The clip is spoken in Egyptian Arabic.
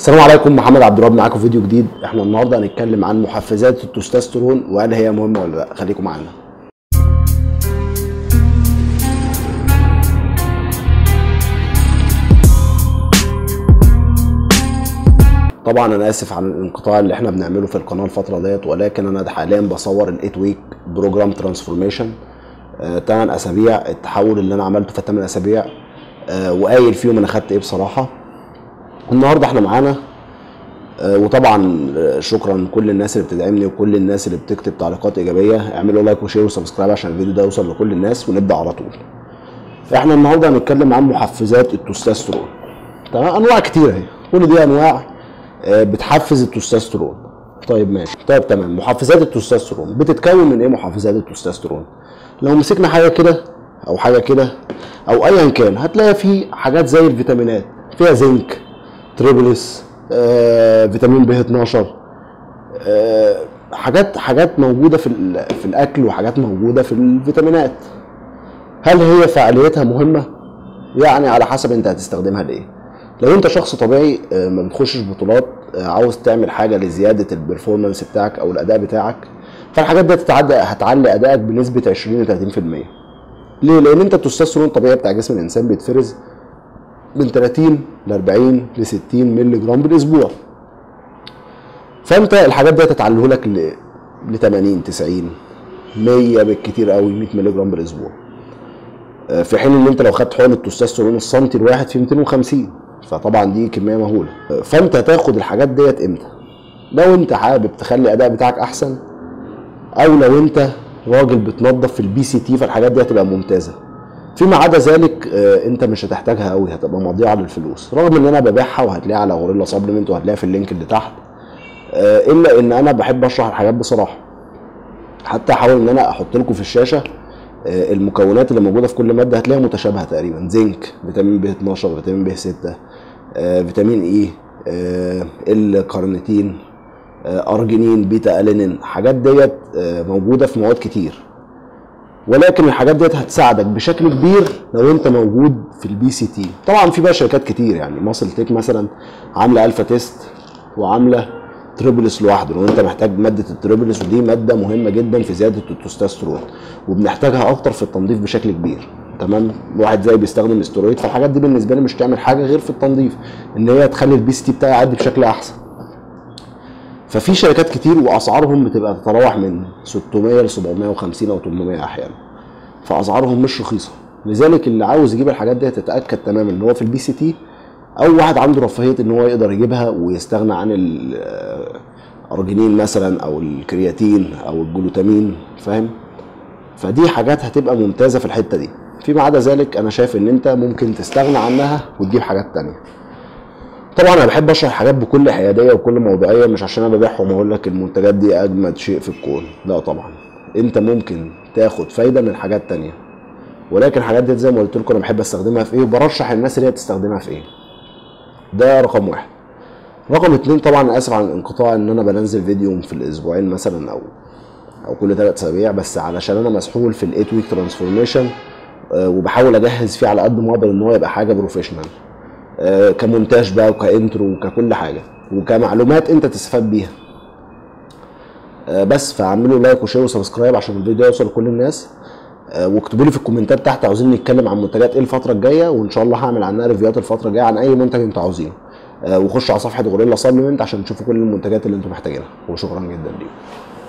السلام عليكم محمد عبد الرب معاكم فيديو جديد احنا النهارده هنتكلم عن محفزات التستوستيرون وهل هي مهمه ولا لا خليكم معانا طبعا انا اسف عن الانقطاع اللي احنا بنعمله في القناه الفتره ديت ولكن انا حاليا بصور الايت ويك بروجرام ترانسفورميشن 8 اسابيع التحول اللي انا عملته في 8 اسابيع آه، وقايل فيهم انا خدت ايه بصراحه النهارده احنا معانا آه، وطبعا آه، شكرا كل الناس اللي بتدعمني وكل الناس اللي بتكتب تعليقات ايجابيه اعملوا لايك وشير وسبسكرايب عشان الفيديو ده يوصل لكل الناس ونبدا على طول احنا النهارده هنتكلم عن محفزات التستوستيرون تمام انواع كتير اهي كل دي انواع آه، بتحفز التستوستيرون طيب ماشي طيب تمام محفزات التستوستيرون بتتكون من ايه محفزات التستوستيرون لو مسكنا حاجه كده او حاجه كده او ايا كان هتلاقي في حاجات زي الفيتامينات فيها زنك تريبلس آه، فيتامين ب 12 آه، حاجات حاجات موجوده في ال- في الاكل وحاجات موجوده في الفيتامينات هل هي فعاليتها مهمه يعني على حسب انت هتستخدمها لايه لو انت شخص طبيعي آه، ما بتخشش بطولات آه، عاوز تعمل حاجه لزياده البرفورمانس بتاعك او الاداء بتاعك فالحاجات دي هتتعدى هتعلي ادائك بنسبه 20 ل 30% ليه؟ لان انت التستوستيرون الطبيعي بتاع جسم الانسان بيتفرز من 30 ل 40 ل 60 مللي جرام بالاسبوع فانت الحاجات دي هتتعله لك ل ل 80 90 100 بالكتير قوي 100 مللي جرام بالاسبوع آه، في حين ان انت لو خدت حقن التستوستيرون السنتي الواحد في 250 فطبعا دي كميه مهوله آه، فانت هتاخد الحاجات ديت امتى لو انت حابب تخلي الاداء بتاعك احسن او لو انت راجل بتنظف في البي سي تي فالحاجات دي هتبقى ممتازه فيما عدا ذلك آه، انت مش هتحتاجها قوي هتبقى مضيعه للفلوس رغم ان انا ببيعها وهتلاقيها على غوريلا سبلمنت وهتلاقيها في اللينك اللي تحت آه، الا ان انا بحب اشرح الحاجات بصراحه حتى احاول ان انا احط لكم في الشاشه آه، المكونات اللي موجوده في كل ماده هتلاقيها متشابهه تقريبا زنك فيتامين ب 12 فيتامين ب 6 آه، فيتامين اي آه، الكارنيتين آه، ارجينين بيتا الينين حاجات ديت آه، موجوده في مواد كتير ولكن الحاجات ديت هتساعدك بشكل كبير لو انت موجود في البي سي تي طبعا في بقى شركات كتير يعني ماسل تيك مثلا عامله الفا تيست وعامله تريبلس لوحده لو انت محتاج ماده التريبلس ودي ماده مهمه جدا في زياده التستوستيرون وبنحتاجها اكتر في التنظيف بشكل كبير تمام واحد زي بيستخدم استرويد فالحاجات دي بالنسبه لي مش تعمل حاجه غير في التنظيف ان هي تخلي البي سي تي بتاعي يعدي بشكل احسن ففي شركات كتير واسعارهم بتبقى تتراوح من 600 ل 750 او 800 احيانا فاسعارهم مش رخيصه لذلك اللي عاوز يجيب الحاجات دي تتاكد تماما ان هو في البي سي تي او واحد عنده رفاهيه ان هو يقدر يجيبها ويستغنى عن الارجينين مثلا او الكرياتين او الجلوتامين فاهم فدي حاجات هتبقى ممتازه في الحته دي فيما عدا ذلك انا شايف ان انت ممكن تستغنى عنها وتجيب حاجات تانية طبعا انا بحب اشرح حاجات بكل حياديه وكل موضوعيه مش عشان انا ببيعهم واقول لك المنتجات دي اجمد شيء في الكون لا طبعا انت ممكن تاخد فايده من حاجات تانية ولكن الحاجات دي زي ما قلت لكم انا بحب استخدمها في ايه وبرشح الناس اللي هي تستخدمها في ايه ده رقم واحد رقم اتنين طبعا أنا اسف عن الانقطاع ان انا بنزل فيديو في الاسبوعين مثلا او او كل ثلاث اسابيع بس علشان انا مسحول في الايت ويك ترانسفورميشن وبحاول اجهز فيه على قد ما اقدر ان هو يبقى حاجه بروفيشنال آه، كمونتاج بقى وكانترو وككل حاجه وكمعلومات انت تستفاد بيها آه، بس فاعملوا لايك وشير وسبسكرايب عشان الفيديو يوصل لكل الناس آه، واكتبوا لي في الكومنتات تحت عاوزين نتكلم عن منتجات ايه الفتره الجايه وان شاء الله هعمل عنها ريفيوهات الفتره الجايه عن اي منتج انتوا عاوزينه آه، وخشوا على صفحه غوريلا سبلمنت عشان تشوفوا كل المنتجات اللي انتوا محتاجينها وشكرا جدا ليكم